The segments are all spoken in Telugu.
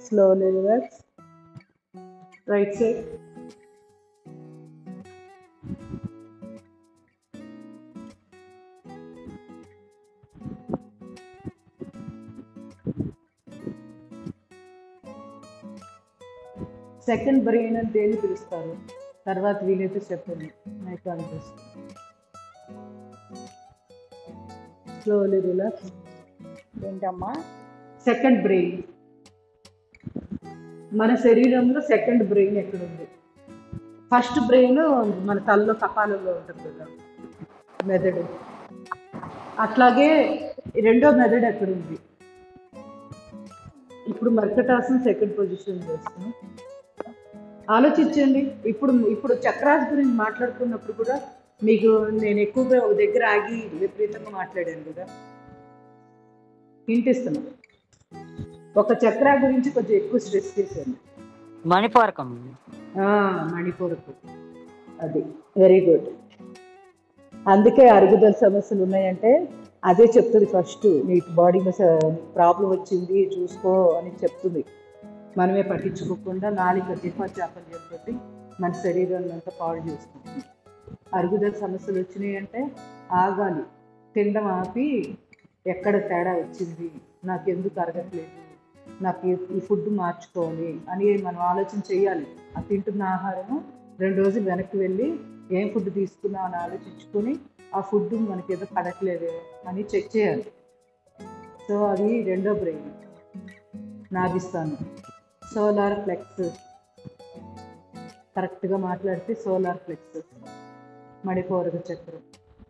Slowly relax. Right side. Second brain అని దేన్ని పిలుస్తారు తర్వాత వీలైతే చెప్పండి నాకు అనిపిస్తుంది స్లోలీ రిలాక్స్ ఏంటమ్మా సెకండ్ బ్రెయిన్ మన శరీరంలో సెకండ్ బ్రెయిన్ ఎక్కడుంది ఫస్ట్ బ్రెయిన్ మన తలలో కపాలంలో ఉంటుంది కదా మెదడు అట్లాగే రెండో మెదడు ఎక్కడుంది ఇప్పుడు మర్కటాసన్ సెకండ్ పొజిషన్ చేస్తున్నాం ఆలోచించండి ఇప్పుడు ఇప్పుడు చక్రాస్ గురించి మాట్లాడుకున్నప్పుడు కూడా మీకు నేను ఎక్కువగా ఒక దగ్గర ఆగి విపరీతంగా మాట్లాడాను కదా వింటిస్తున్నా ఒక చక్రా గురించి కొంచెం ఎక్కువ స్ట్రెస్ చేశాను మణిపూరకం ఆ, మణిపూర్కు అది వెరీ గుడ్ అందుకే అరుగుదల సమస్యలు ఉన్నాయంటే అదే చెప్తుంది ఫస్ట్ నీ బాడీ ప్రాబ్లం వచ్చింది చూసుకో అని చెప్తుంది మనమే పట్టించుకోకుండా నాలుక జిఫా చేపలు చెప్పి మన శరీరాన్ని అంతా పాడు చేసుకుంటుంది అరుగుదల సమస్యలు వచ్చినాయి అంటే ఆగాలి తినడం ఆపి ఎక్కడ తేడా వచ్చింది నాకు ఎందుకు అరగట్లేదు నాకు ఈ- ఈ ఫుడ్ మార్చుకోవాలి అని మనం ఆలోచన చేయాలి ఆ తింటున్న ఆహారము రెండు రోజులు వెనక్కి వెళ్ళి ఏం ఫుడ్ తీసుకున్నాం అని ఆలోచించుకొని ఆ ఫుడ్ మనకి ఏదో పడట్లేదు అని చెక్ చేయాలి సో అది రెండో బ్రెయిన్ నాభిస్తాను సోలార్ ఫ్లెక్స్ కరెక్ట్గా మాట్లాడితే సోలార్ ఫ్లెక్స్ మణిపూరక చక్రం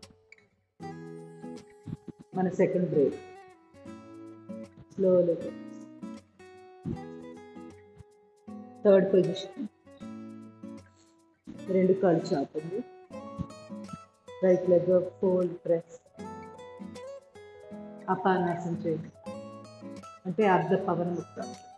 మన second brain slowly third position రెండు కాళ్ళు చాపండి రైట్ లెగ్ ఫోల్డ్ ప్రెస్ అపానాసం చేయండి అంటే అర్ధ పవన్ ముక్త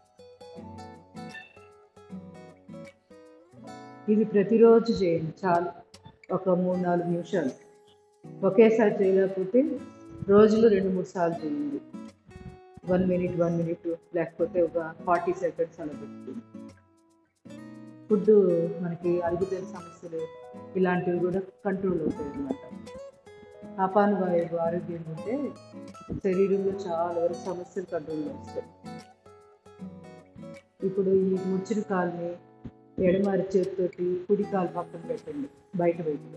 ఇది ప్రతిరోజు చేయండి చాలు ఒక మూడు నాలుగు నిమిషాలు ఒకేసారి చేయలేకపోతే రోజులో రెండు మూడు సార్లు చేయండి వన్ మినిట్ వన్ మినిట్ లేకపోతే ఒక ఫార్టీ సెకండ్స్ అలా పెట్టుకుంది ఫుడ్ మనకి అరుగుదల సమస్యలు ఇలాంటివి కూడా కంట్రోల్ అవుతాయి అన్నమాట అపాన వాయువు ఆరోగ్యం ఉంటే శరీరంలో చాలా వరకు సమస్యలు కంట్రోల్లో వస్తాయి ఇప్పుడు ఈ ముచ్చిన కాల్ని ఎడమారి చేతితోటి కుడి కాలు పక్కన పెట్టండి బయట వైపు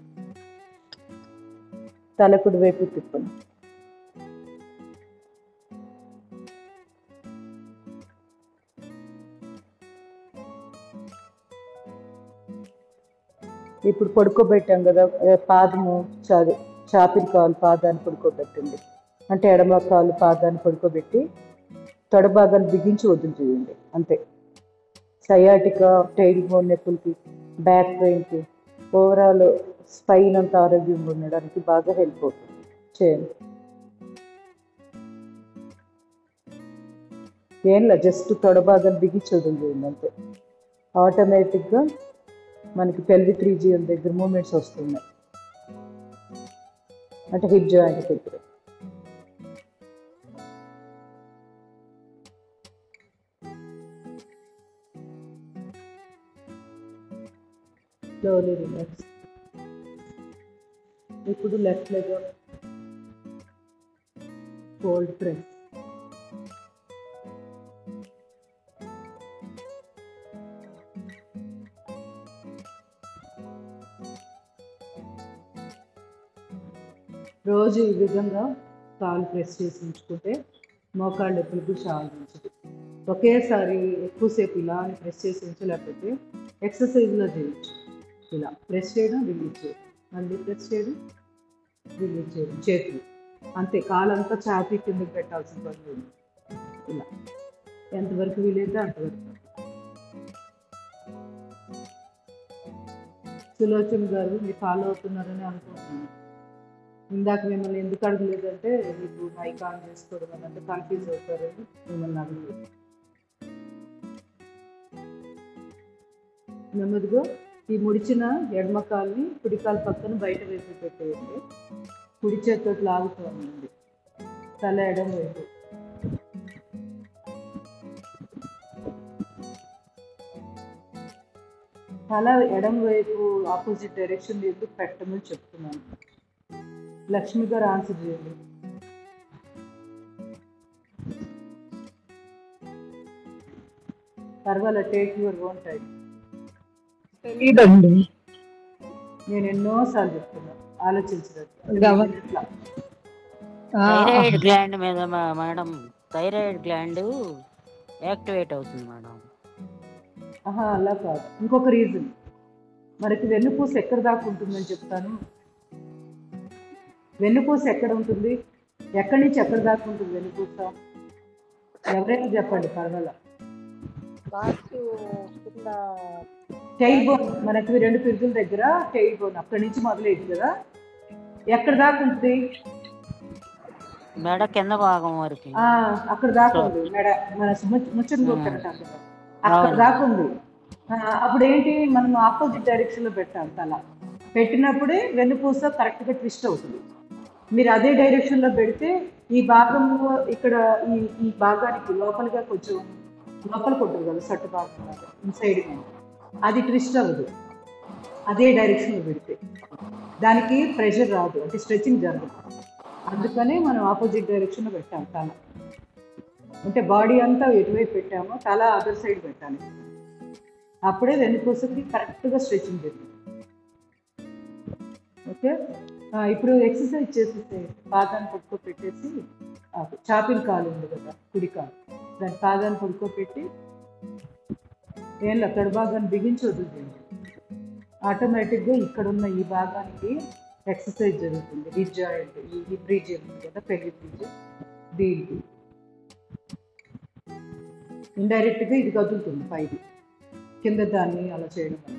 తల కుడి వైపు తిప్పండి ఇప్పుడు పడుకోబెట్టాం కదా ఏ పాదము చాది చాపిరి కాలు పాదాన్ని పడుకోబెట్టండి అంటే ఎడమ కాలు పాదాన్ని పడుకోబెట్టి తొడ భాగాన్ని బిగించి వదులు చేయండి అంతే సయాటికా టైల్ బోన్ నొప్పులకి బ్యాక్ పెయిన్కి ఓవరాల్ స్పైన్ అంతా ఆరోగ్యంగా ఉండడానికి బాగా హెల్ప్ అవుతుంది చేయండి ఏంలా జస్ట్ తొడ భాగాన్ని బిగించి వదులు చేయండి అంతే ఆటోమేటిక్గా మనకి పెల్విక్ రీజియన్ దగ్గర మూమెంట్స్ వస్తున్నాయి అంటే హిప్ జాయింట్ దగ్గర స్లోలీ రిలాక్స్ ఇప్పుడు లెఫ్ట్ లెగ్ ఫోల్డ్ ప్రెస్ రోజు ఈ విధంగా కాలు ప్రెస్ చేసి ఉంచుకుంటే మోకాళ్ళ నొప్పులకు చాలా మంచిది ఒకేసారి ఎక్కువసేపు ఇలా అని ప్రెస్ చేసి ఉంచలేకపోతే ఎక్సర్సైజ్లో చేయొచ్చు ఇలా ప్రెస్ చేయడం రిలీజ్ చేయడం మళ్ళీ ప్రెస్ చేయడం రిలీజ్ చేయడం చేతులు అంతే కాలంతా చాపి కిందకి పెట్టాల్సిన పని లేదు ఇలా ఎంతవరకు వీలైతే అంతవరకు సులోచన గారు మీరు ఫాలో అవుతున్నారని అనుకుంటున్నాను ఇందాక మిమ్మల్ని ఎందుకు అడగలేదంటే మీకు మైక్ ఆన్ చేసుకోవడం అని అంటే కన్ఫ్యూజ్ అవుతారని మిమ్మల్ని అడగలేదు నెమ్మదిగా ఈ ముడిచిన ఎడమ కాల్ని కుడి కాలు పక్కన బయట వైపు పెట్టేయండి కుడి చేతితో లాగుతూ ఉండండి తల ఎడమ వైపు తల ఎడం వైపు ఆపోజిట్ డైరెక్షన్ ఎందుకు పెట్టమని చెప్తున్నాను లక్ష్మి గారు ఆన్సర్ చేయండి పర్వాలే టేక్ యువర్ ఓన్ టైం తెలీదండి నేను ఎన్నోసార్లు చెప్తున్నా ఆలోచించలేదు గవ- ఇట్లా ఆ, థైరాయిడ్ గ్లాండ్ మీద మా- మేడం థైరాయిడ్ గ్లాండ్ యాక్టివేట్ అవుతుంది మేడం ఆహా అలా కాదు ఇంకొక రీజన్ మనకి వెన్నుపూస ఎక్కడ దాకా ఉంటుందని చెప్తాను వెన్నుపూస ఎక్కడ ఉంటుంది ఎక్కడి నుంచి ఎక్కడ దాకా ఉంటుంది వెన్నుపూస ఎవరైనా చెప్పండి పర్వాలా టైల్ బోన్ మనకి రెండు పిరుదుల దగ్గర టైల్ బోన్ అక్కడి నుంచి మొదలైంది కదా ఎక్కడ దాకా ఉంటుంది మెడ కింద భాగం వరకు ఆ, అక్కడ దాకా ఉంది మెడ మన ము- ముచ్చట కొట్టారు అక్కడ అవును. దాకా ఉంది ఆ, అప్పుడు ఏంటి మనం ఆపోజిట్ డైరెక్షన్ లో పెట్టాలి తల పెట్టినప్పుడే వెన్నుపూస కరెక్ట్ గా ట్విస్ట్ అవుతుంది మీరు అదే డైరెక్షన్ లో పెడితే ఈ భాగంలో ఇక్కడ ఈ ఈ భాగానికి లోపలిగా కొంచెం లోపలికి ఉంటుంది కదా సట్టు భాగం లాగా, ఈ సైడ్ అది ట్విస్ట్ అవ్వదు అదే డైరెక్షన్ లో పెడితే దానికి ప్రెషర్ రాదు అంటే స్ట్రెచింగ్ జరగదు అందుకనే మనం ఆపోజిట్ డైరెక్షన్ లో పెట్టాం తల అంటే బాడీ అంతా ఎటువైపు పెట్టామో తల అదర్ సైడ్ పెట్టాలి అప్పుడే వెన్నుపూసకి కరెక్ట్గా స్ట్రెచింగ్ జరిగింది ఓకే ఆ, ఇప్పుడు ఎక్సర్సైజ్ చేసేస్తే పాదాన్ని పడుకో పెట్టేసి ఆ, చాపిన కాలు ఉంది కదా కుడి కాలు దాని పాదాన్ని పడుకోపెట్టి ఏం తడి భాగాన్ని బిగించి వదిలేయండి ఆటోమేటిక్గా ఇక్కడ ఉన్న ఈ భాగానికి ఎక్సర్సైజ్ జరుగుతుంది రిజ్ జాయింట్ ఈ హిప్ రీజియన్ ఉంది కదా పెళ్లి రీజియన్ దీనికి ఇండైరెక్ట్గా ఇది కదులుతుంది పైకి కింద దాన్ని అలా చేయడం వల్ల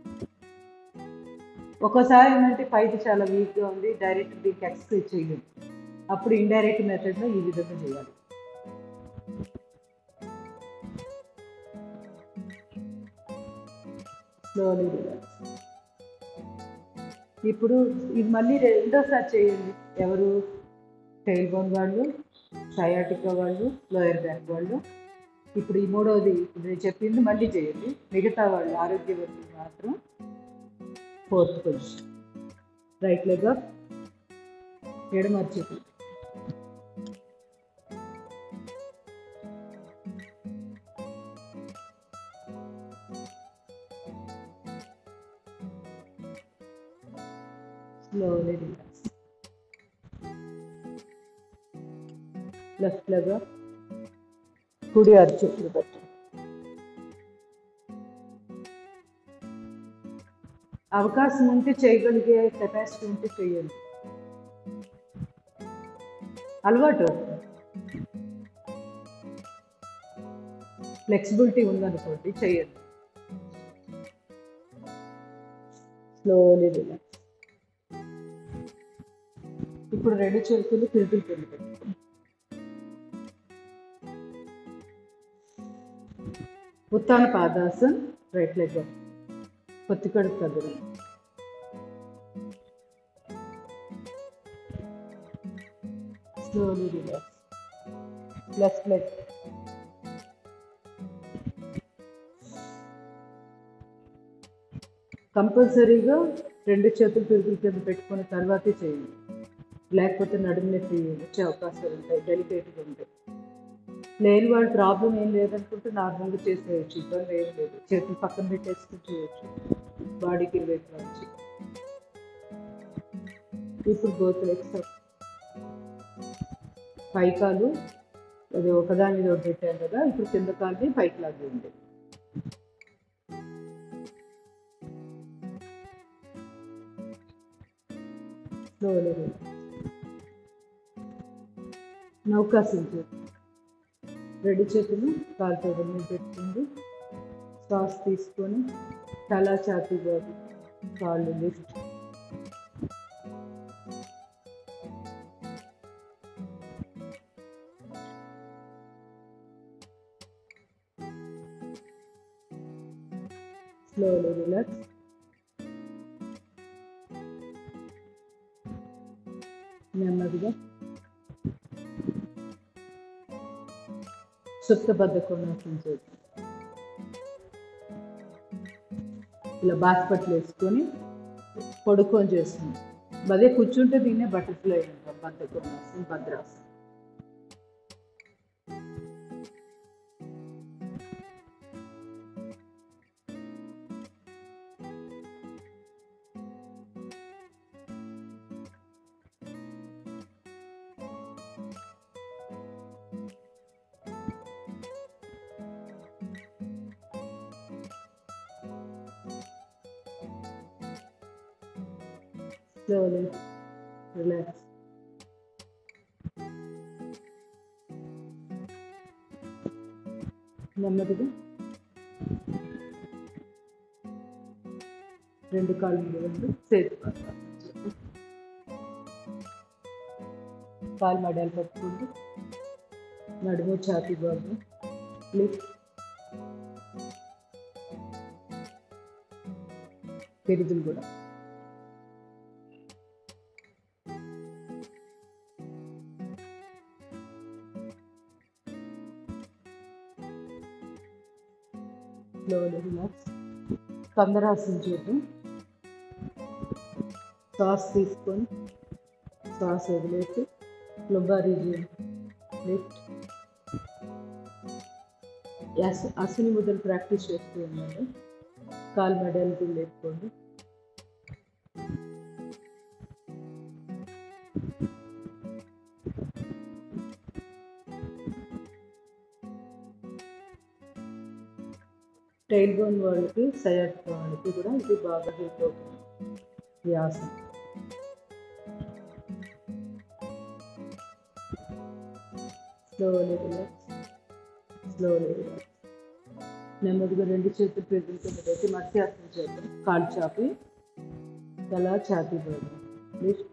ఒక్కోసారి ఏంటంటే పైకి చాలా వీక్గా ఉంది డైరెక్ట్ దీనికి ఎక్సర్సైజ్ చేయలేదు అప్పుడు ఇండైరెక్ట్ మెథడ్లో ఈ విధంగా చేయాలి స్లోలీ రిలాక్స్ ఇప్పుడు ఇది మళ్ళీ రెండోసారి చేయండి ఎవరు టైల్ బోన్ వాళ్ళు సయాటికా వాళ్ళు లోయర్ బ్యాక్ వాళ్ళు ఇప్పుడు ఈ మూడవది ఇప్పుడు నేను చెప్పింది మళ్ళీ చేయండి మిగతా వాళ్ళు ఆరోగ్యవంతులు మాత్రం fourth position right leg up ఎడమర్చేది slowly relax left leg up కుడి అరచేతులు పెట్టండి అవకాశం ఉంటే చేయగలిగే కెపాసిటీ ఉంటే చేయండి అలవాటు ఫ్లెక్సిబిలిటీ ఉందనుకోండి చేయండి స్లోలీ రిలాక్స్ ఇప్పుడు రెండు చేతులు పిలుపులు కింద పెట్టుకోండి ఉత్తాన పాదాసన్ రైట్ లెగ్ పొత్తి కడుపు కదలం స్లోలీ రిలాక్స్ లెఫ్ట్ లెగ్ కంపల్సరీగా రెండు చేతులు పిరుగుల కింద పెట్టుకున్న తర్వాతే చేయండి లేకపోతే నడుము నొప్పి వచ్చే అవకాశాలు ఉంటాయి డెలికేట్గా ఉంటాయి లేని వాళ్ళ ప్రాబ్లం ఏం లేదనుకుంటే నార్మల్గా చేసేయచ్చు ఇబ్బంది ఏం లేదు చేతులు పక్కన పెట్టేసుకుని చేయొచ్చు బాడీకి ఇరువైపు నుంచి ఇప్పుడు గోతు ఎక్సప్ పైకాలు అది ఒకదాని మీద ఒకటి పెట్టాను కదా ఇప్పుడు కింద కాల్ని పైకి లాగేయండి స్లోలీ నౌకాసం చేతి రెండు చేతులు కాలుతో మీద పెట్టుకుంది శ్వాస తీసుకొని తల ఛాతీ బాబు కాళ్ళు లిఫ్ట్ స్లోలీ రిలాక్స్ నెమ్మదిగా సుప్తబద్ధ కొనాల్సిన చేతి ఇలా బాస్పట్లు వేసుకొని పడుకొని చేస్తుంది అదే కూర్చుంటే దీన్నే బటర్ఫ్లై అంటాం బద్దకొన్నాసం భద్రాసం slowly relax. నెమ్మదిగా రెండు కాళ్ళు మీద రెండు చేతి కాలు మడాలు పట్టుకుంటూ నడుము ఛాతీ బాగు లిఫ్ట్ పెరుగులు కూడా స్లోలీ రిలాక్స్ కందరాసం చూద్దాం శ్వాస తీసుకొని శ్వాస వదిలేసి లొంబార్ రీజియన్ లిఫ్ట్ యాస్ అసలు మొదలు ప్రాక్టీస్ చేస్తూ ఉన్నాను కాలు మెడల్ కూడా లేపుకోండి టైల్ బోన్ వాళ్ళకి సయాటిక్ వాళ్ళకి కూడా ఇది బాగా హెల్ప్ అవుతుంది ఈ ఆసనం స్లోలీ రిలాక్స్ స్లోలీ రిలాక్స్ నెమ్మదిగా రెండు చేతులు పెద్దల కింద పెట్టి మత్స్యాసనం చేద్దాం కాలు చాపి తల చాపి పోదాం లిఫ్ట్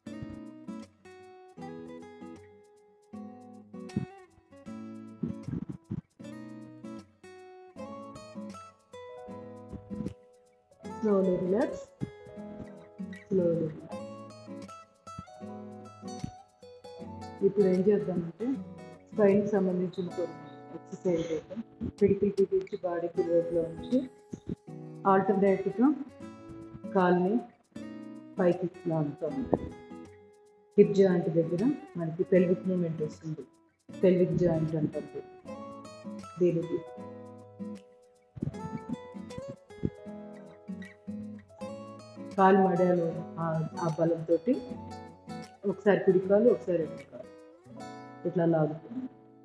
స్లోలీ రిలాక్స్ స్లోలీ ఇప్పుడు ఏం చేద్దామంటే స్పైన్కి సంబంధించిన కొన్ని ఎక్సర్సైజ్ చేద్దాం పిడికిలు పిడిచి బాడీకి రోడ్లో ఉంచి ఆల్టర్నేట్గా కాల్ని పైకి లాగుతూ ఉంటాం హిప్ జాయింట్ దగ్గర మనకి పెల్విక్ మూమెంట్ వస్తుంది పెల్విక్ జాయింట్ అంటారు దీనికి కాలు మడాలు ఆ- ఆ బలంతో ఒకసారి కుడి కాలు ఒకసారి ఎడమ కాలు ఇట్లా లాగుతుంది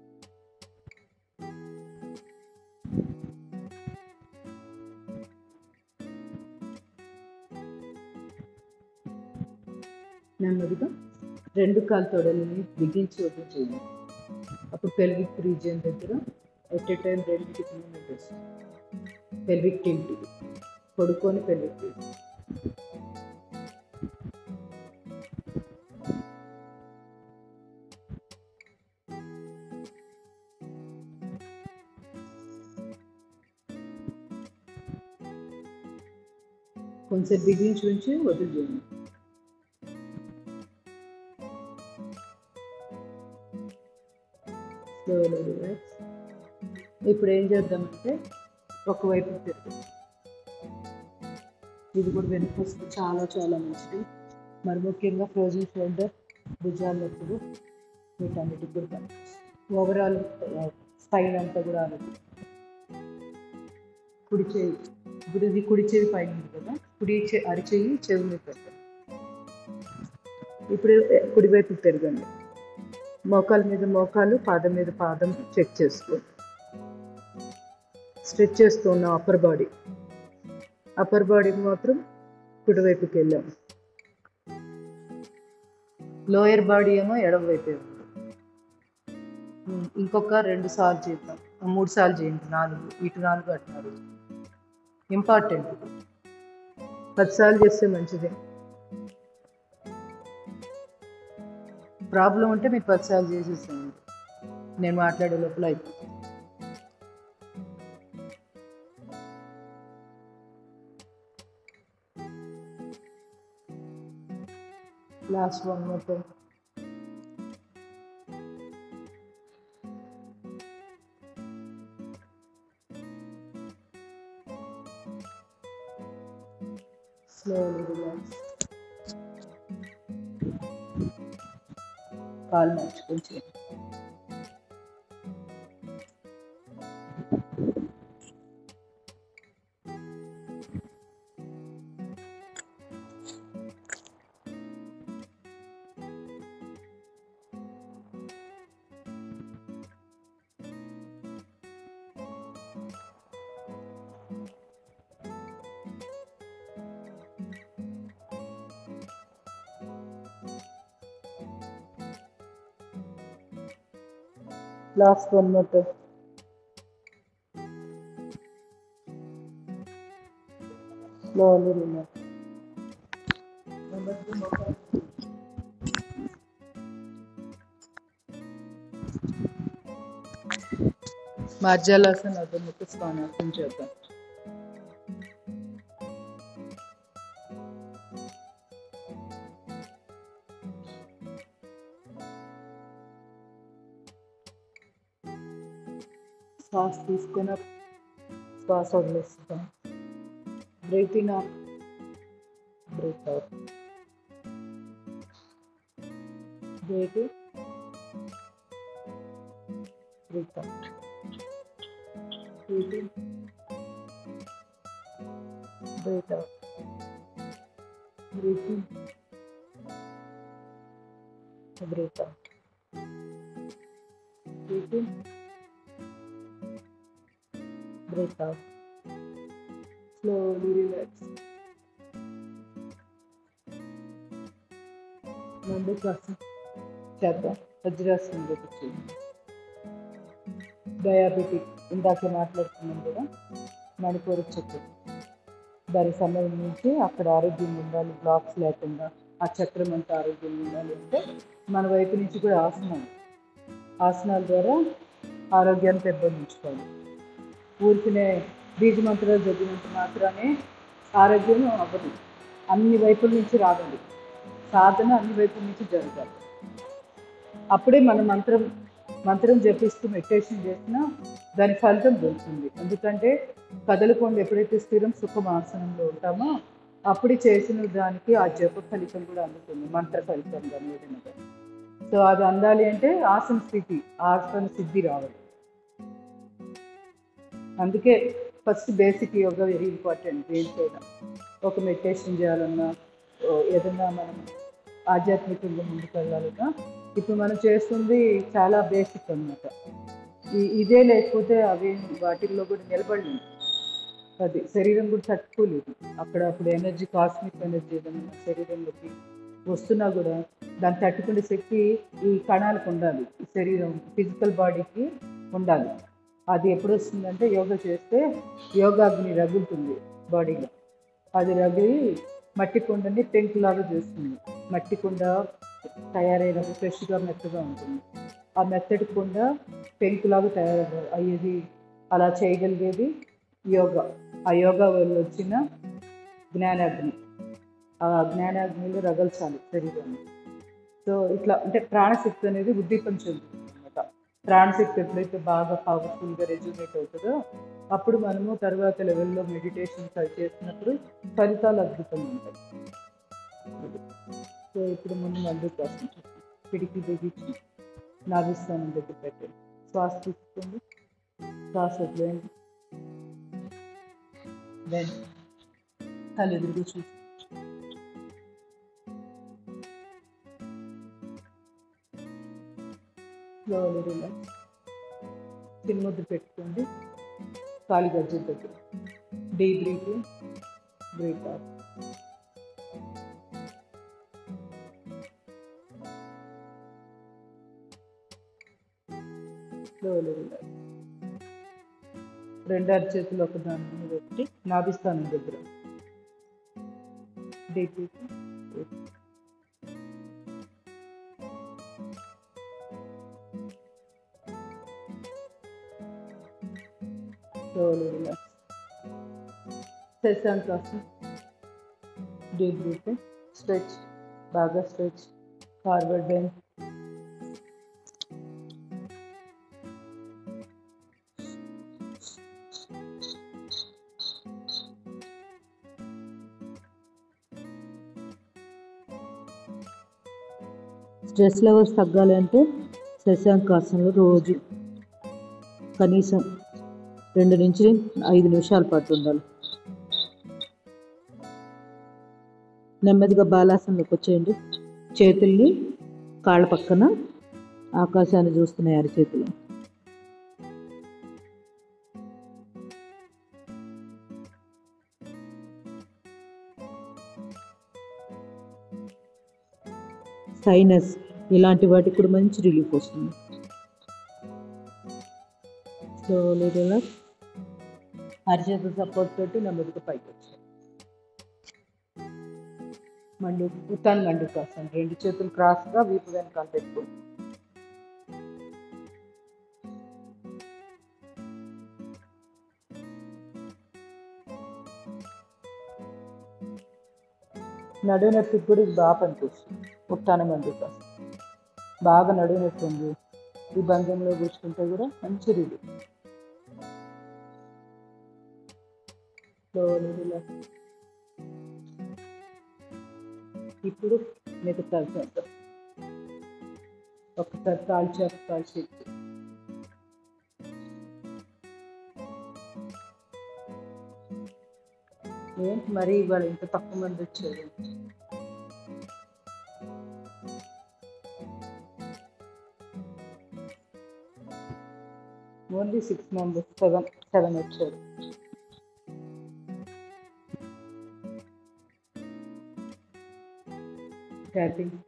నెమ్మదిగా రెండు కాలు తొడలని బిగించి ఓపెన్ చేయండి అప్పుడు పెల్విక్ రీజియన్ దగ్గర ఎట్ ఏ టైం రెండింటికి మూమెంట్ వస్తుంది పెల్విక్ టిల్ట్ పడుకొని పెల్విక్ టిల్ట్ కొంచెం బిగించి ఉంచి వదిలేయండి స్లోలీ రిలాక్స్ ఇప్పుడు ఏం చేద్దామంటే ఒకవైపు తిరుగుతాం ఇది కూడా వెనుకొస్తే చాలా చాలా మంచిది మరి ముఖ్యంగా ఫ్రోజన్ షోల్డర్ భుజాలు నొప్పులు వీటన్నిటికి కూడా పనిచేస్తుంది ఓవరాల్ స్పైన్ అంతా కూడా ఆరోగ్యం కుడి చేయి ఇప్పుడు ఇది కుడి చెవి పైన ఉంది కదా కుడి చే అరిచేయి చెవి మీద పెట్టండి ఇప్పుడు కుడివైపు తిరగండి మోకాల మీద మోకాలు పాదం మీద పాదం చెక్ చేసుకో స్ట్రెచ్ చేస్తూ ఉన్నాం అప్పర్ బాడీ అప్పర్ బాడీకి మాత్రం కుడివైపుకి వెళ్ళాం లోయర్ బాడీ ఏమో ఎడమ వైపే ఉంది ఉమ్, ఇంకొక రెండు సార్లు చేద్దాం మూడు సార్లు చేయండి నాలుగు ఇటు నాలుగు అటు నాలుగు ఇంపార్టెంట్ పదిసార్లు చేస్తే మంచిది ప్రాబ్లం ఉంటే మీరు పదిసార్లు చేసేసేయండి నేను మాట్లాడే లోపల అయిపోతుంది last one more time slowly relax కాలు మార్చుకొని చేయండి Last one more time. Slowly relax. మధ్యాలాసన అదనపు స్నానాసనం చేద్దాం శ్వాస తీసుకున్న శ్వాస వదిలేస్తాం breath in up breath out breath in breath out breath in breath out breath in breath out breath in breath out. Slowly relax. ముందు శ్వాస చేద్దాం వజ్రాసనం కూర్చోండి డయాబెటిక్ ఇందాక మాట్లాడుతున్నాం కదా మణిపూర్ చక్రం దానికి సంబంధించి అక్కడ ఆరోగ్యం ఉండాలి బ్లాక్స్ లేకుండా ఆ చక్రం అంతా ఆరోగ్యంగా ఉండాలి అంటే మన వైపు నుంచి కూడా ఆసనాలు ఆసనాల ద్వారా ఆరోగ్యాన్ని పెంపొందించుకోవాలి ఊరికినే బీజ మంత్రాలు చదివినంత మాత్రమే ఆరోగ్యం అవ్వదు అన్ని వైపుల నుంచి రావాలి సాధన అన్ని వైపుల నుంచి జరగాలి అప్పుడే మన మంత్రం మంత్రం జపిస్తూ మెడిటేషన్ చేసినా దాని ఫలితం దొరుకుతుంది ఎందుకంటే కదలకుండా ఎప్పుడైతే స్థిరం సుఖం ఆసనంలో ఉంటామో అప్పుడే చేసిన దానికి ఆ జప ఫలితం కూడా అందుతుంది మంత్ర ఫలితం కానీ ఏదైనా కానీ సో అది అందాలి అంటే ఆసన స్థితి ఆసన సిద్ధి రావాలి అందుకే first basic yoga very important దేనికైనా ఒక మెడిటేషన్ చేయాలన్నా ఓ ఏదన్నా మనం ఆధ్యాత్మికంగా ముందుకు వెళ్ళాలన్నా ఇప్పుడు మనం చేస్తుంది చాలా బేసిక్ అన్నమాట ఈ ఇదే లేకపోతే అవి వాటిల్లో కూడా నిలబడలేదు అది శరీరం కూడా తట్టుకోలేదు అక్కడ అప్పుడు ఎనర్జీ కాస్మిక్ ఎనర్జీ ఏదైనా మన శరీరంలోకి వస్తున్నా కూడా దాన్ని తట్టుకునే శక్తి ఈ కణాలకు ఉండాలి ఈ శరీరం ఫిజికల్ బాడీకి ఉండాలి అది ఎప్పుడు వస్తుందంటే యోగా చేస్తే యోగాగ్ని రగులుతుంది బాడీలో అది రగిలి మట్టి కుండని పెంకులాగా చేస్తుంది మట్టి కుండ తయారైనప్పుడు ఫ్రెష్గా మెత్తగా ఉంటుంది ఆ మెత్తటి కుండ పెంకులాగా తయారు అయ్యేది అలా చేయగలిగేది యోగా ఆ యోగా వల్ల వచ్చిన జ్ఞానాగ్ని ఆ జ్ఞానాగ్నిలో రగల్చాలి శరీరాన్ని సో ఇట్లా అంటే ప్రాణశక్తి అనేది ఉద్దీపన చెందుతుంది అనమాట ప్రాణశక్తి ఎప్పుడైతే బాగా పవర్ఫుల్గా రెజ్యూమేట్ అవుతుందో అప్పుడు మనము తర్వాత లెవెల్లో మెడిటేషన్ ట్రై చేసినప్పుడు ఫలితాలు అద్భుతంగా ఉంటాయి అది. సో ఇప్పుడు ముందు మళ్ళీ కోసం పిడికి బిగించి నాభిస్థానం దగ్గర పెట్టండి శ్వాస తీసుకోండి శ్వాస వదిలేయండి దెన్ తల ఎదురుగా చూసి స్లోలీ రిలాక్స్ చిన్ముద్ర పెట్టుకోండి కాలి గజ్జల దగ్గర deep breath breath out slowly relax రెండు అరచేతులు ఒక దాని మీద పెట్టి నాభిస్థానం దగ్గర డీప్ బ్రీత్ slowly relax. శశాంకాసం డీప్ బ్రీత్ స్ట్రెచ్ బాగా stretch forward bend stress levels తగ్గాలి అంటే శశాంకాసనలో రోజు కనీసం రెండు నుంచి ఐదు నిమిషాల పాటు ఉండాలి నెమ్మదిగా బాలాసనలోకి వచ్చేయండి చేతుల్ని కాళ్ళ పక్కన ఆకాశాన్ని చూస్తున్నాయి అరచేతులు సైనస్ ఇలాంటి వాటికి కూడా మంచి రిలీఫ్ వస్తుంది స్లోలీ రిలాక్స్ అరిచేతుల సపోర్ట్ తోటి నెమ్మదిగా పైకి వచ్చాయి మండు ఉత్తాన్ మండు కాసం రెండు చేతులు క్రాస్గా వీపు వెనకాల పెట్టుకోండి నడువు నొప్పికి కూడా ఇది బాగా పనికొస్తుంది ఉత్తాన మండు కాసం బాగా నడువు నొప్పి ఉంది ఈ భంగంలో కూర్చుంటే కూడా మంచి రిలీఫ్ స్లోలీ రిలాక్స్ ఇప్పుడు మిగతా చేద్దాం ఒకసారి కాల్చి కాల్చి ఏంటి మరి ఇవాళ ఇంత తక్కువ మంది వచ్చారు only six members seven seven వచ్చారు ట్యాపింగ్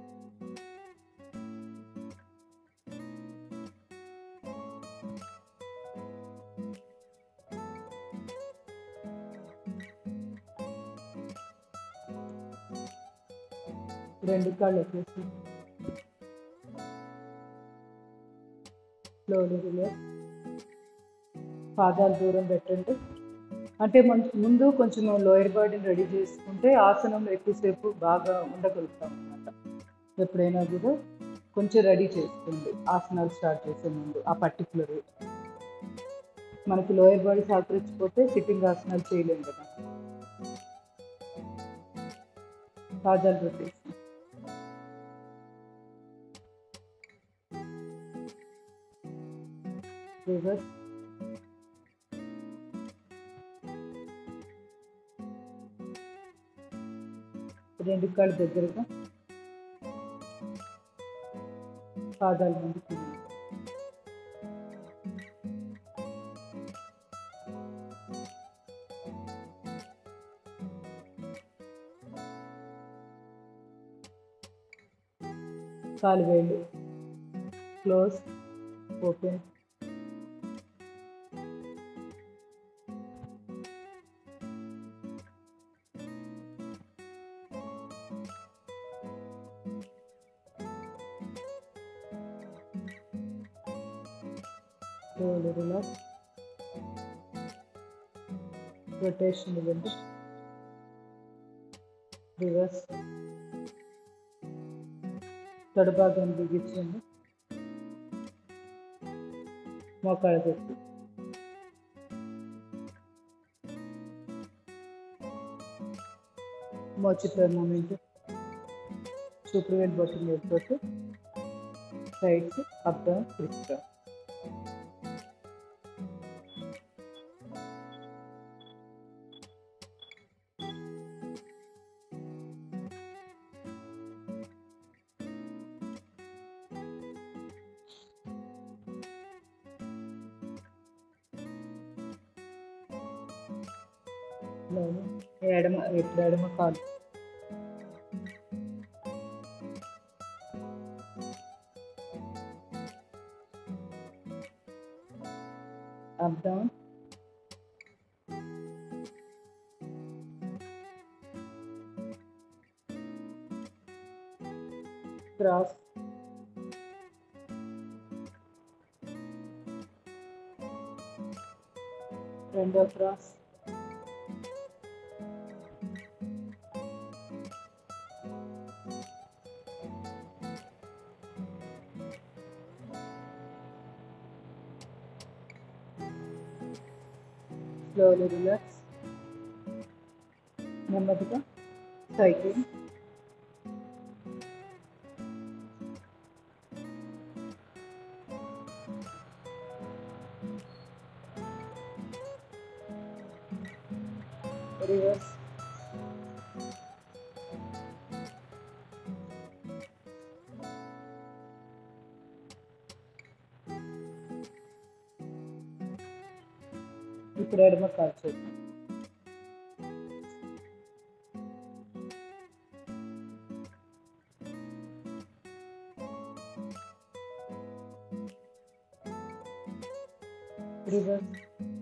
రెండు కాళ్ళు వచ్చేసి స్లోలీ రిలాక్స్ పాదాలు దూరం పెట్టండి అంటే మన ముందు కొంచెం లోయర్ బాడీని రెడీ చేసుకుంటే ఆసనంలో ఎక్కువసేపు బాగా ఉండగలుగుతాం అన్నమాట ఎప్పుడైనా కూడా కొంచెం రెడీ చేసుకోండి ఆసనాలు స్టార్ట్ చేసే ముందు ఆ పర్టికులర్ మనకి లోయర్ బాడీ సహకరించిపోతే సిట్టింగ్ ఆసనాలు చేయలేం కదా పాదాలు పెట్టేసి రివర్స్ రెండు కాళ్ళు దగ్గరగా పాదాలు ముందుకు కాలు వేళ్ళు close open slowly relax. Rotation ఇవ్వండి రివర్స్ తడబాగాన్ని బిగించండి మోకాళ్ళ పెట్టి మోచిపోయే మూమెంట్ సూపర్వెంట్ బొట్టు మీద sides up down twist down నేను ఎడమ ఇప్పుడు ఎడమ కాలు అప్ డౌన్ క్రాస్ రెండో క్రాస్ స్లోలీ రిలాక్స్ నెమ్మదిగా సైకిల్ రివర్స్ ఇప్పుడు ఎడమ కాల్ చేద్దాం రివర్స్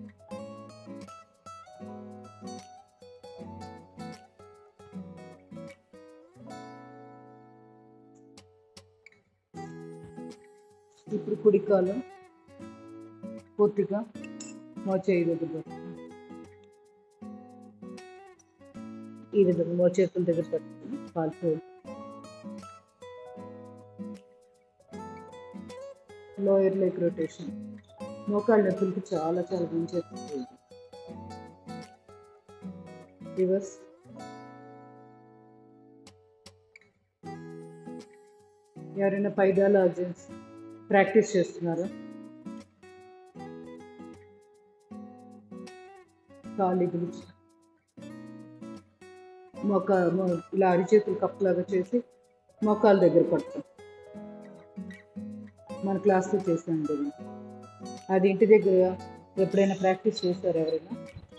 ఇప్పుడు కుడి కాలు పూర్తిగా మోచేయి దగ్గర పట్టుకుని ఈ విధంగా మోచేతుల దగ్గర పట్టుకుని కాలు ఫోల్డ్ లోయర్ లెగ్ రొటేషన్ మోకాళ్ళ నొప్పులకి చాలా చాలా మంచి ఎక్సర్సైజ్ రివర్స్ ఎవరైనా పైదాల అర్జెన్స్ ప్రాక్టీస్ చేస్తున్నారా కాళ్ళు గురించి మొక్క మొ- ఇలా అరిచేతులు కప్పులాగా చేసి మోకాల దగ్గర పడతాం మన క్లాస్లో చేసాం కదా అది ఇంటి దగ్గర ఎప్పుడైనా ప్రాక్టీస్ చేశారు ఎవరైనా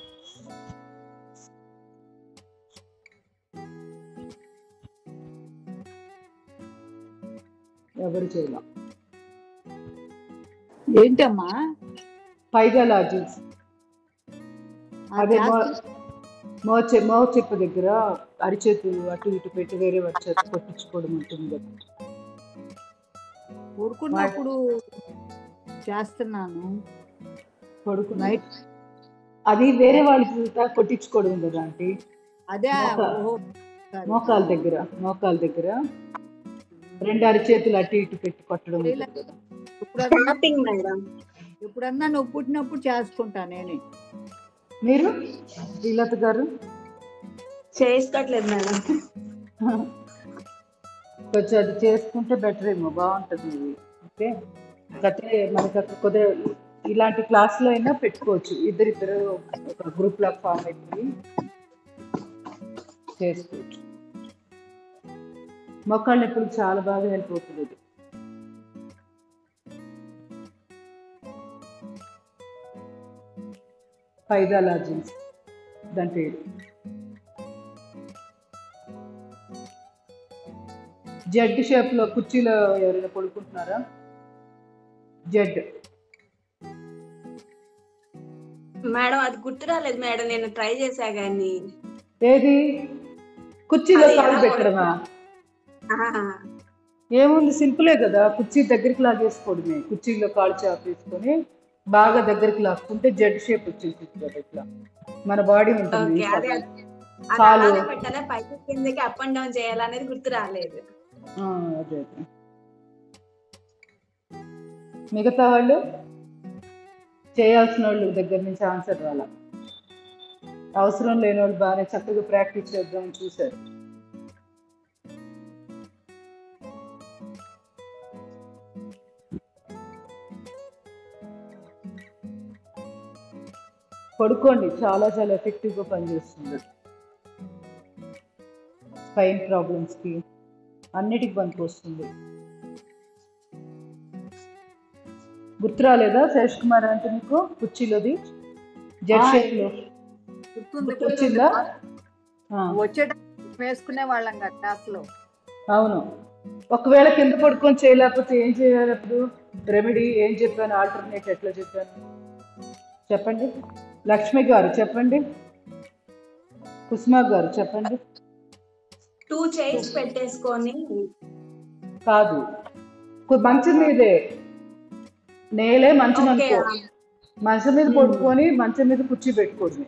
ఎవరు చేయాల ఏంటమ్మా పైగా లాజిల్స్ ఆ అదే క్లాస్ మో చె మో చెప్ప దగ్గర అరిచేతు అటు ఇటు పెట్టి వేరే వారి చేత కొట్టించుకోవడం ఉంటుంది కదా ఊరుకున్నప్పుడు చేస్తున్నాను పడుకుని నైట్ అది వేరే వాళ్ళ చేత కొట్టించుకోవడం కదా అంటే అదే మోకా- ఓహో, సరే. మోకాల దగ్గర మోకాల దగ్గర రెండు అరిచేతులు అటు ఇటు పెట్టి కొట్టడం ఉంటుంది కదా. ఎప్పుడన్నా టాపింగ్ మేడం ఎప్పుడన్నా నువ్వు పుట్టినప్పుడు చేసుకుంటా నేనే మీరు శ్రీలత గారు చేసుకోవట్లేదు మేడం కొంచెం అది చేసుకుంటే బెటర్ ఏమో బాగుంటుంది ఇది ఓకే అయితే మనకి అక్కడ కుదిరే ఇలాంటి క్లాసులో అయినా పెట్టుకోవచ్చు ఇద్దరిద్దరు ఒక గ్రూప్ లా ఫామ్ అయిపోయి చేసుకోవచ్చు మొక్కల నొప్పులు చాలా బాగా హెల్ప్ అవుతుంది ఇది పైదాలాజిన్స్ దాని పేరు జెడ్ షేప్ లో కుర్చీలో ఎవరైనా పడుకుంటున్నారా జెడ్ మేడం అది గుర్తు రాలేదు మేడం నేను ట్రై చేశా కానీ ఏది కుర్చీలో అది కాలు ఎలా పెట్టడమా ఆహా. ఏముంది సింపులే కదా కుర్చీ దగ్గరికి లాగేసుకోవడమే కుర్చీలో కాలు చాపేసుకొని బాగా దగ్గరికి లాక్కుంటే జెడ్ షేప్ వచ్చేసింది కదా ఇట్లా మన బాడీ ఉంటుంది ఓకే అదే అది కాలు అలానే పెట్టాలా పైకి కిందకి అప్ అండ్ డౌన్ చేయాలనేది గుర్తు రాలేదు ఆ, అదే అదే మిగతా వాళ్ళు చేయాల్సిన వాళ్ళు దగ్గర నుంచి ఆన్సర్ రాలా అవసరం లేని వాళ్ళు బాగానే చక్కగా ప్రాక్టీస్ చేద్దామని చూశారు పడుకోండి చాలా చాలా ఎఫెక్టివ్గా పనిచేస్తుంది స్పైన్ ప్రాబ్లమ్స్కి అన్నిటికి పనికొస్తుంది గుర్తు రాలేదా శేష్ కుమార్ అంటే మీకు కుర్చీలోది జెడ్ ఆ, షేప్ లో గుర్తుంది వచ్చిందా ఆ, వచ్చేటప్పుడు వేసుకునే వాళ్ళం కదా క్లాస్ లో అవును ఒకవేళ కింద పడుకొని చేయలేకపోతే ఏం చేయాలి అప్పుడు రెమెడీ ఏం చెప్పాను ఆల్టర్నేట్ ఎట్లా చెప్పాను చెప్పండి లక్ష్మి గారు చెప్పండి కుసుమా గారు చెప్పండి టూ చైర్స్ పెట్టేసుకొని కాదు కు- మంచం మీదే నేలే మంచం ఓకే అనుకో మంచం మీద పడుకొని మంచం మీద కుర్చీ పెట్టుకోండి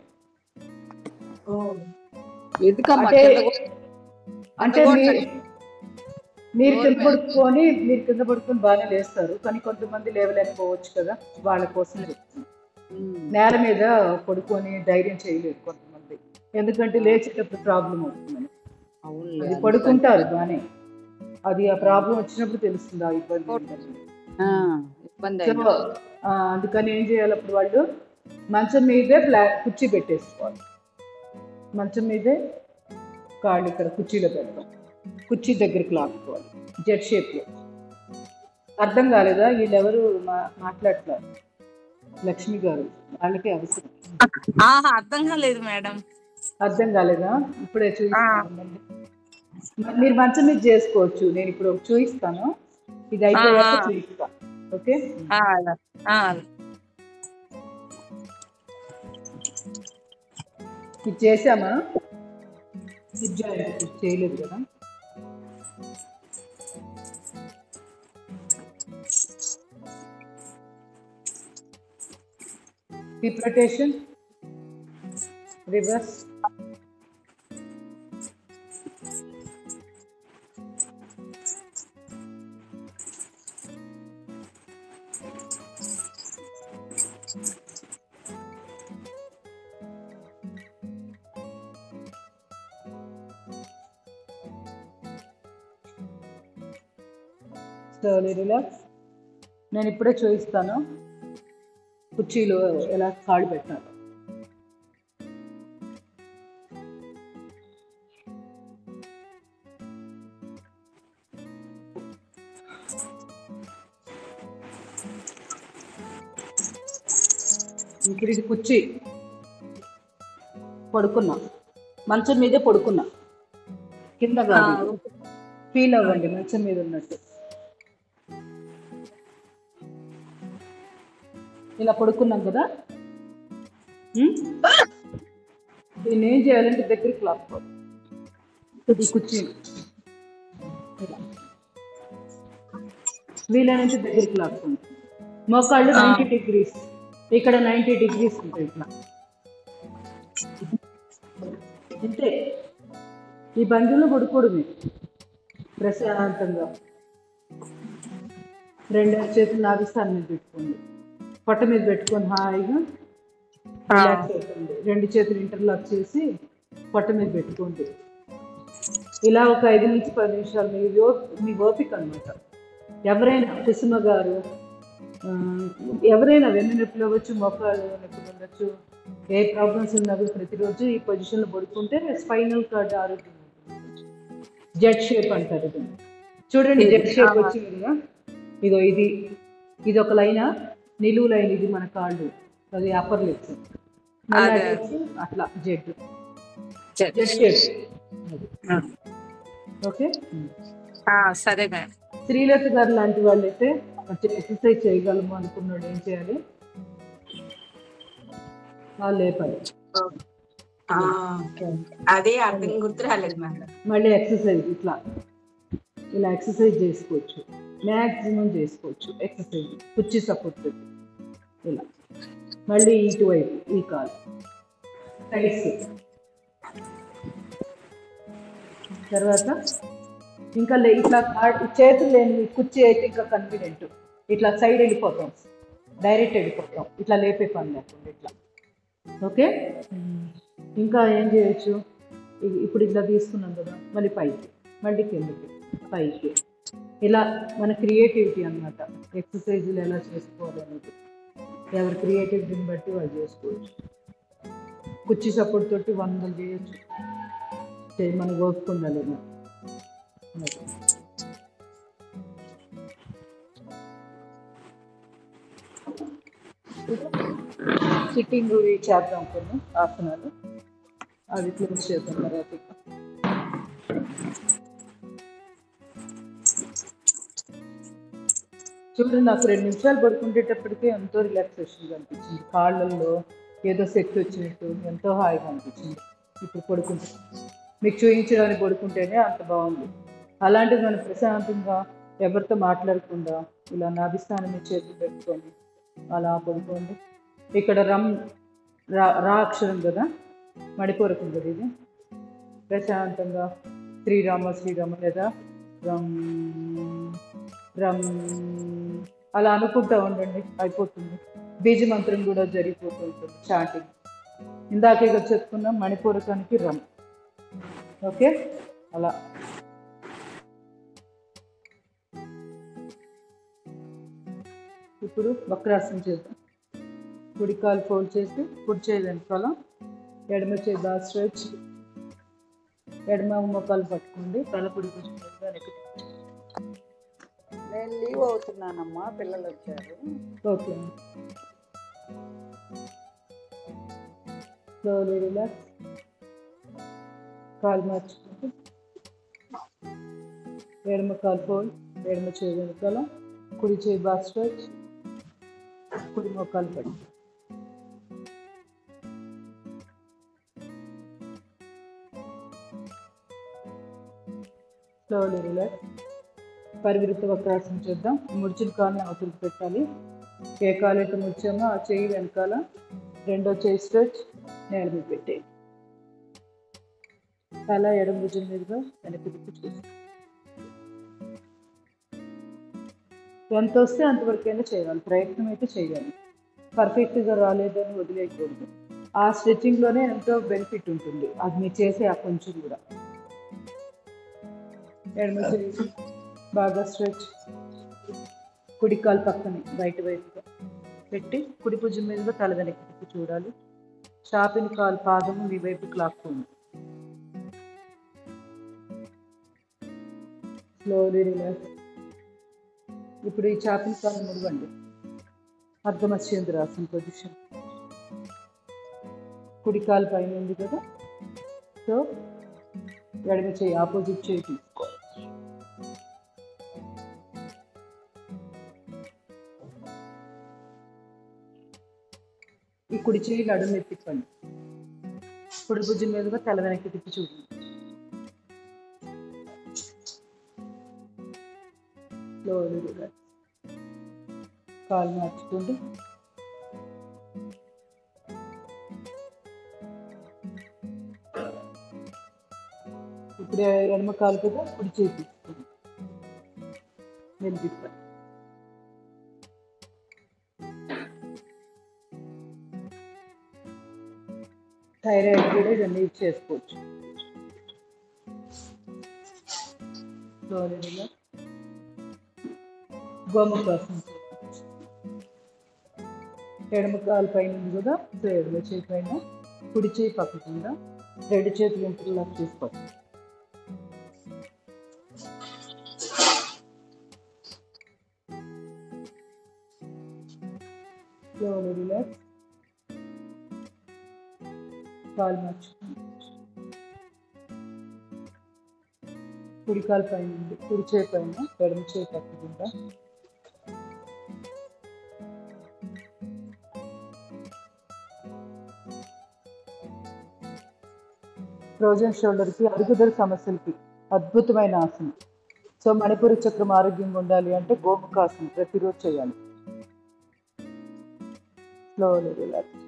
ఎందుకమ్మా అంటే కింద కూడా- అంటే కింద మీ- కూడా మీరు కింద పడుకొని మీరు కింద పడుకొని బాగానే లేస్తారు కానీ కొంతమంది లేవలేకపోవచ్చు కదా వాళ్ళ కోసం చెప్తున్నాను ఉమ్. నేల మీద పడుకొని ధైర్యం చేయలేరు కొంతమంది ఎందుకంటే లేచేటప్పుడు ప్రాబ్లం అవుతుందని అవునులే, అది పడుకుంటారు బాగానే అది ఆ ప్రాబ్లం వచ్చినప్పుడు తెలుస్తుంది ఆ ఇబ్బంది ఏంటని. ఆ, ఇబ్బంది సో అయింది. ఆ, అందుకని ఏం చేయాలి అప్పుడు వాళ్ళు మంచం మీదే ప్లా కుర్చీ పెట్టేసుకోవాలి మంచం మీదే కాళ్ళు ఇక్కడ కుర్చీలో పెడతాం కుర్చీ దగ్గరికి లాక్కోవాలి జెట్ షేప్లో అర్థం కాలేదా వీళ్ళెవరు మా మాట్లాడతారు లక్ష్మి గారు వాళ్ళకే అవసరం ఆహా అర్థం కాలేదు మేడం అర్థం కాలేదా ఇప్పుడే చూపిస్తాను మళ్ళీ. మీరు మంచం మీద చేసుకోవచ్చు నేను ఇప్పుడు ఒకటి చూపిస్తాను ఇది అయిపోయాక ఆ. చూపిస్తా ఓకే ఆ, అలా. ఆ, అలా. ఇది చేసామా ఇది చేయ- ఇది చేయలేదు కదా hip rotation reverse slowly relax నేను ఇప్పుడే చూపిస్తాను కుర్చీలో ఎలా కాళ్ళు పెట్టాలి ఇప్పుడు ఇది కుర్చీ పడుకున్నా మంచం మీదే పడుకున్నా కింద కాదు ఫీల్ అవ్వండి మంచం మీద ఉన్నట్టు ఇలా పడుకున్నాం కదా ఉం? దీన్ని ఏం చేయాలంటే దగ్గరికి లాక్కోవాలి ఈ కుర్చీ ఇలా వీలైనంత దగ్గరికి లాక్కోండి మోకాళ్ళు నైంటీ డిగ్రీస్ ఇక్కడ నైంటీ డిగ్రీస్ ఉంటాయి ఇట్లా అంతే ఈ బండిలో పడుకోవడమే ప్రశాంతంగా రెండు చేతులు నాభిస్థానం మీద పెట్టుకోండి పొట్ట మీద పెట్టుకొని హాయిగా రిలాక్స్ అవుతుంది రెండు చేతులు ఇంటర్లాక్ చేసి పొట్ట మీద పెట్టుకోండి ఇలా ఒక ఐదు నుంచి పది నిమిషాలు మీ ఓ- మీ ఓపిక అనమాట ఎవరైనా కుసుమ గారు ఆ, ఎవరైనా వెన్ను నొప్పులు అవ్వచ్చు మోకాలు నొప్పులు ఉండొచ్చు ఏ ప్రాబ్లమ్స్ ఉన్నా కూడా ప్రతిరోజు ఈ పొజిషన్లో పడుకుంటే స్పైనల్ కార్డ్ ఆరోగ్యం ఉంటుంది. జెట్ షేప్ అంటారు ఇది చూడండి జెట్ షేప్ వచ్చింది కదా ఇదో ఇది ఇది ఒక లైన్ నిలువు లైన్ ఇది మన కాళ్ళు అది అప్పర్ లిప్స్ అదే. అట్లా జెడ్ సరే. జెట్ షేప్ ఆ. ఓకే ఆ, సరే మేడం శ్రీలత గారు లాంటి వాళ్ళైతే కొంచెం ఎక్సర్సైజ్ చేయగలము అనుకున్నాడు ఏం చేయాలి వాళ్ళు లేపాలి ఆ, అదే అర్థం గుర్తు రాలేదు మేడం మళ్ళీ ఎక్సర్సైజ్ ఇట్లా ఇలా ఎక్సర్సైజ్ చేసుకోవచ్చు మ్యాక్సిమం చేసుకోవచ్చు ఎక్సర్సైజ్ కుర్చీ సపోర్ట్ పెట్టి ఇలా మళ్ళీ ఇటువైపు ఈ కాలు సైడ్స్ తర్వాత ఇంకా లే ఇట్లా కా- చేతులు లేని కుర్చీ అయితే ఇంకా కన్వీనియంట్ ఇట్లా సైడ్ వెళ్ళిపోతాం డైరెక్ట్ వెళ్ళిపోతాం ఇట్లా లేపే పని లేకుండా ఇట్లా ఓకే ఇంకా ఏం చేయొచ్చు ఇ- ఇప్పుడు ఇట్లా తీసుకున్నాం కదా మళ్ళీ పైకి మళ్ళీ కిందకి పైకి ఇలా మన క్రియేటివిటీ అన్నమాట ఎక్సర్సైజులు ఎలా చేసుకోవాలి అనేది ఎవరి క్రియేటివిటీని బట్టి వాళ్ళు చేసుకోవచ్చు కుర్చీ సపోర్ట్ తోటి వందలు చేయొచ్చు చేయి మన వర్క్ ఉండాలి మరి. మరి. సిట్టింగ్ చేద్దాం కొన్ని ఆసనాలు అవి క్లోజ్ చేద్దాం తర్వాత ఇక. చూడండి నాకు రెండు నిమిషాలు పడుకుంటేటప్పటికే ఎంతో రిలాక్సేషన్ అనిపించింది కాళ్ళల్లో ఏదో శక్తి వచ్చినట్టు ఎంతో హాయిగా అనిపించింది ఇప్పుడు పడుకుంటే మీకు చూపించడానికి పడుకుంటేనే అంత బాగుంది అలాంటిది మనం ప్రశాంతంగా ఎవరితో మాట్లాడకుండా ఇలా నాభిస్థానం మీద చేతులు పెట్టుకొని అలా పడుకోండి ఇక్కడ రమ్ రా రా అక్షరం కదా మణిపూరకం కదా ఇది ప్రశాంతంగా శ్రీరామ శ్రీరామ లేదా రమ్ రమ్ అలా అనుకుంటా ఉండండి అయిపోతుంది బీజ మంత్రం కూడా జరిగిపోతూ ఉంటుంది చాటింగ్ ఇందాకే కదా చెప్పుకున్నాం మణిపూరకానికి రమ్ ఓకే అలా ఇప్పుడు వక్రాసనం చేద్దాం కుడి కాలు ఫోల్డ్ చేసి కుడి చేయి వెనకాల ఎడమ చేయి బాగా స్ట్రెచ్ ఎడమ మొక్కలు పట్టుకోండి తల పొడి కొంచెం వెనక్కి నేను లీవ్ అవుతున్నానమ్మా పిల్లలు వచ్చారు ఓకే స్లోలీ రిలాక్స్ కాలు మార్చుకుంటూ ఎడమ కాలు ఫోల్డ్ ఎడమ చేయి వెనకాల కుడి చేయి బాగా స్ట్రెచ్ కుడి మొక్కలు పడి స్లోలీ రిలాక్స్ పరివృత్త వక్రాసనం చేద్దాం ముడిచిన కాళ్ళని అవతలికి పెట్టాలి ఏ కాలు అయితే ముడిచామో ఆ చేయి వెనకాల రెండో చేయి స్ట్రెచ్ నేల మీద పెట్టే తల ఎడమ భుజం మీదుగా వెనక్కి తిప్పి చూసి ఎంత వస్తే అంతవరకైనా చేయాలి ప్రయత్నం అయితే చేయాలి పర్ఫెక్ట్గా రాలేదని వదిలేయకూడదు ఆ స్ట్రెచ్చింగ్లోనే ఎంతో బెనిఫిట్ ఉంటుంది అది మీరు చేసే ఆ కొంచెం కూడా ఎడమ చేయి బాగా స్ట్రెచ్ కుడి కాలు పక్కనే బయట వైపుగా పెట్టి కుడి భుజం మీదుగా తల వెనక్కి తిప్పి చూడాలి చాపిన కాలు పాదము మీ వైపుకి లాక్కోండి స్లోలీ రిలాక్స్ ఇప్పుడు ఈ చాపిన కాలు ముడవండి అర్ధమత్స్యేంద్రాసన పొజిషన్ కుడి కాలు పైన ఉంది కదా సో ఎడమ చేయి ఆపోజిట్ చేయి తీసుకో ఈ కుడి చేయి నడుము తిప్పండి కుడి భుజం మీదుగా తల వెనక్కి తిప్పి చూడండి స్లోలీ రిలాక్స్ కాలు మార్చుకోండి ఇప్పుడు ఎడమ కాలు కదా కుడి చేయి తీసుకోండి నేను తిప్పండి థైరాయిడ్ కూడా ఇవన్నీ యూజ్ చేసుకోవచ్చు స్లోలీగా గోముఖాసనం ఎడమ కాలు పైన ఉంది కదా సో ఎడమ చేయి పైన కుడి చేయి పక్కకుండా రెండు చేతులు ఇంటర్లా చేసుకోవాలి స్లోలీ రిలాక్స్ కాలు మార్చుకోండి కుడి కాలు పైన ఉంది కుడి చేయి పైన ఎడమ చేయి పక్కకుండా ఫ్రోజన్ షోల్డర్కి అరుగుదల సమస్యలకి అద్భుతమైన ఆసనం సో మణిపుర చక్రం ఆరోగ్యంగా ఉండాలి అంటే గోముఖాసనం ప్రతిరోజు చేయాలి స్లోలీ రిలాక్స్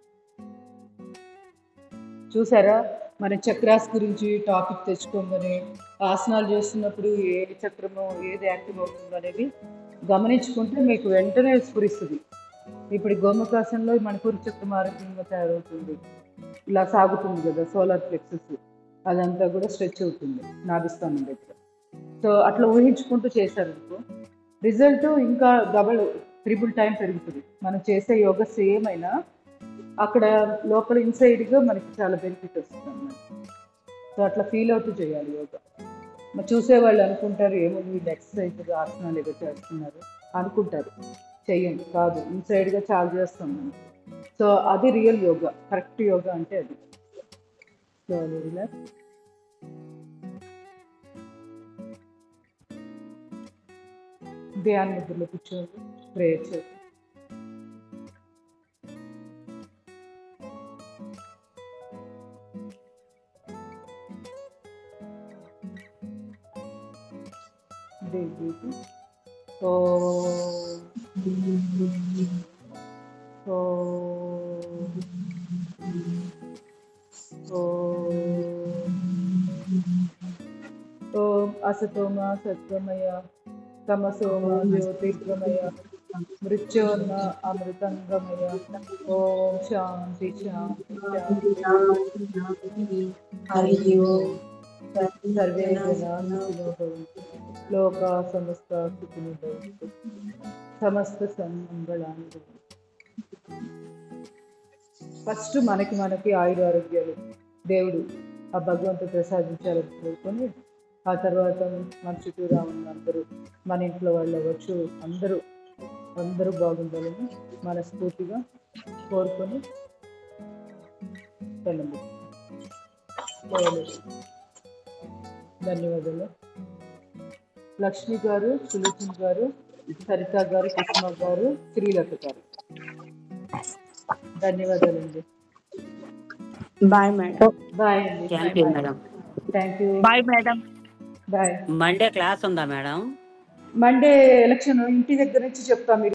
చూసారా మన చక్రాస్ గురించి టాపిక్ తెచ్చుకోమని ఆసనాలు చేస్తున్నప్పుడు ఏ చక్రము ఏది యాక్టివ్ అవుతుందో అనేది గమనించుకుంటే మీకు వెంటనే స్ఫురిస్తుంది ఇప్పుడు గోముఖాసనంలో మణిపూర్ చక్రం ఆరోగ్యంగా తయారవుతుంది ఇలా సాగుతుంది కదా సోలార్ ప్లెక్సెస్ అదంతా కూడా స్ట్రెచ్ అవుతుంది నాభిస్థానం దగ్గర సో అట్లా ఊహించుకుంటూ చేశారు అనుకో రిజల్ట్ ఇంకా డబల్ త్రిబుల్ టైం పెరుగుతుంది మనం చేసే యోగా సేమ్ అయినా అక్కడ లోపల ఇన్సైడ్గా మనకి చాలా బెనిఫిట్ వస్తుంది అన్నమాట సో అట్లా ఫీల్ అవుతూ చేయాలి యోగా మరి చూసేవాళ్ళు అనుకుంటారు ఏమో వీళ్ళు ఎక్సర్సైజ్ ఆసనాలు ఏదో చేస్తున్నారు అనుకుంటారు చెయ్యండి కాదు ఇన్సైడ్గా చాలా చేస్తాం మనం సో అది రియల్ యోగా కరెక్ట్ యోగా అంటే అది సో రిలాక్స్ ధ్యాన నిద్రలో కూర్చోండి ప్రేయర్ చేయండి దేవి ఓ ఓ ఓం అసతోమ సత్వమయ తమసోమ జ్యోతిర్గమయ మృత్యోర్మ అమృతంగమయ ఓం శాంతి శాంతి శాంతి హరి ఓం సర్వే జనా సుఖినో భవంతు లోకా సమస్త సుఖినో భవంతు సమస్త సన్మంగళాన్ని భవంతు ఫస్ట్ మనకి మనకి ఆయుర ఆరోగ్యాలు దేవుడు ఆ భగవంతుడు ప్రసాదించాలని కోరుకొని ఆ తర్వాత మన చుట్టూరా ఉన్న అందరూ మన ఇంట్లో వాళ్ళు అవ్వచ్చు అందరూ అందరూ బాగుండాలని మనస్ఫూర్తిగా కోరుకొని వెళ్ళండి ధన్యవాదాలు లక్ష్మి గారు సులోచన గారు సరిత గారు కృష్ణ గారు శ్రీలత గారు ధన్యవాదాలండి బాయ్ మేడం బాయ్ అండి thank you madam thank you bye madam bye Monday class ఉందా మేడం మండే ఎలక్షన్ ఇంటి దగ్గర నుంచి చెప్తాం మీరు